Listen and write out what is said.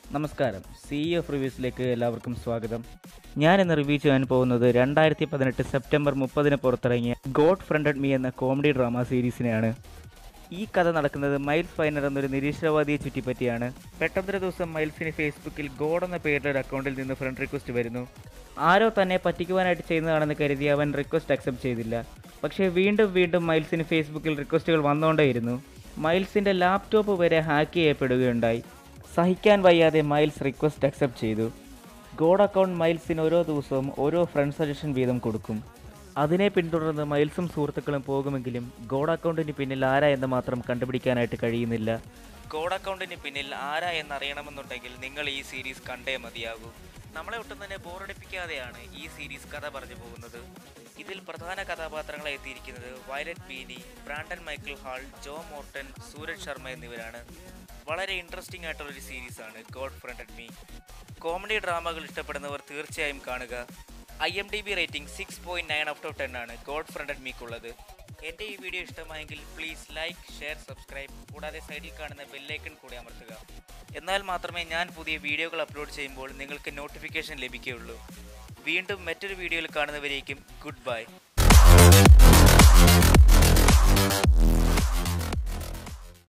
നമസ്കാരം C F റിവ്യൂസിലേക്ക് എല്ലാവർക്കും സ്വാഗതം ഞാൻ ഇന്ന് റിവ്യൂ ചെയ്യാൻ പോകുന്നത് രണ്ടായിരത്തി പതിനെട്ട് സെപ്റ്റംബർ മുപ്പതിന് പുറത്തിറങ്ങിയ ഗോഡ് ഫ്രണ്ടഡ് മീ എന്ന കോമഡി ഡ്രാമ സീരീസിനെയാണ് ഈ കഥ നടക്കുന്നത് മൈൽസ് ഫൈനർ എന്നൊരു നിരീശ്വരവാദിയെ ചുറ്റിപ്പറ്റിയാണ് പെട്ടെന്നൊരു ദിവസം മൈൽസിന് ഫേസ്ബുക്കിൽ ഗോഡ് എന്ന പേരിലൊരു അക്കൗണ്ടിൽ നിന്ന് ഫ്രണ്ട് റിക്വസ്റ്റ് വരുന്നു ആരോ തന്നെ പറ്റിക്കുവാനായിട്ട് ചെയ്യുന്നതാണെന്ന് കരുതി അവൻ റിക്വസ്റ്റ് അക്സെപ്റ്റ് ചെയ്തില്ല പക്ഷേ വീണ്ടും വീണ്ടും മൈൽസിന് ഫേസ്ബുക്കിൽ റിക്വസ്റ്റുകൾ വന്നുകൊണ്ടേയിരുന്നു മൈൽസിൻ്റെ ലാപ്ടോപ്പ് വരെ ഹാക്ക് ചെയ്യപ്പെടുകയുണ്ടായി സഹിക്കാൻ വയ്യാതെ മൈൽസ് റിക്വസ്റ്റ് അക്സെപ്റ്റ് ചെയ്തു ഗോഡ് അക്കൗണ്ട് മൈൽസിന് ഓരോ ദിവസവും ഓരോ ഫ്രണ്ട് സജഷൻ വീതം കൊടുക്കും അതിനെ പിന്തുടർന്ന് മൈൽസും സുഹൃത്തുക്കളും പോകുമെങ്കിലും ഗോഡ് അക്കൗണ്ടിന് പിന്നിൽ ആരാ എന്ന് മാത്രം കണ്ടുപിടിക്കാനായിട്ട് കഴിയുന്നില്ല ഗോഡ് അക്കൗണ്ടിന് പിന്നിൽ ആരാ എന്നറിയണമെന്നുണ്ടെങ്കിൽ നിങ്ങൾ ഈ സീരീസ് കണ്ടേ മതിയാകൂ നമ്മളെ ഒട്ടും തന്നെ ബോറടിപ്പിക്കാതെയാണ് ഈ സീരീസ് കഥ പറഞ്ഞു പോകുന്നത് ഇതിൽ പ്രധാന കഥാപാത്രങ്ങളെ എത്തിയിരിക്കുന്നത് Violett Beane Brandon Michael Hall Joe Morton Suraj Sharma എന്നിവരാണ് വളരെ ഇൻട്രസ്റ്റിംഗ് ആയിട്ടുള്ള ഒരു സീരീസാണ് ഗോഡ് ഫ്രണ്ടഡ് മീ കോമഡി ഡ്രാമകൾ ഇഷ്ടപ്പെടുന്നവർ തീർച്ചയായും കാണുക I M D B rating six point nine out of ten ആണ് ഗോഡ് ഫ്രണ്ടഡ് മീക്കുള്ളത് എൻ്റെ ഈ വീഡിയോ ഇഷ്ടമായെങ്കിൽ പ്ലീസ് ലൈക്ക് ഷെയർ സബ്സ്ക്രൈബ് കൂടാതെ സൈഡിൽ കാണുന്ന ബെല്ലൈക്കൺ കൂടി അമർത്തുക എന്നാൽ മാത്രമേ ഞാൻ പുതിയ വീഡിയോകൾ അപ്ലോഡ് ചെയ്യുമ്പോൾ നിങ്ങൾക്ക് നോട്ടിഫിക്കേഷൻ ലഭിക്കുകയുള്ളൂ വീണ്ടും മറ്റൊരു വീഡിയോയിൽ കാണുന്നവരേക്കും ഗുഡ് ബൈ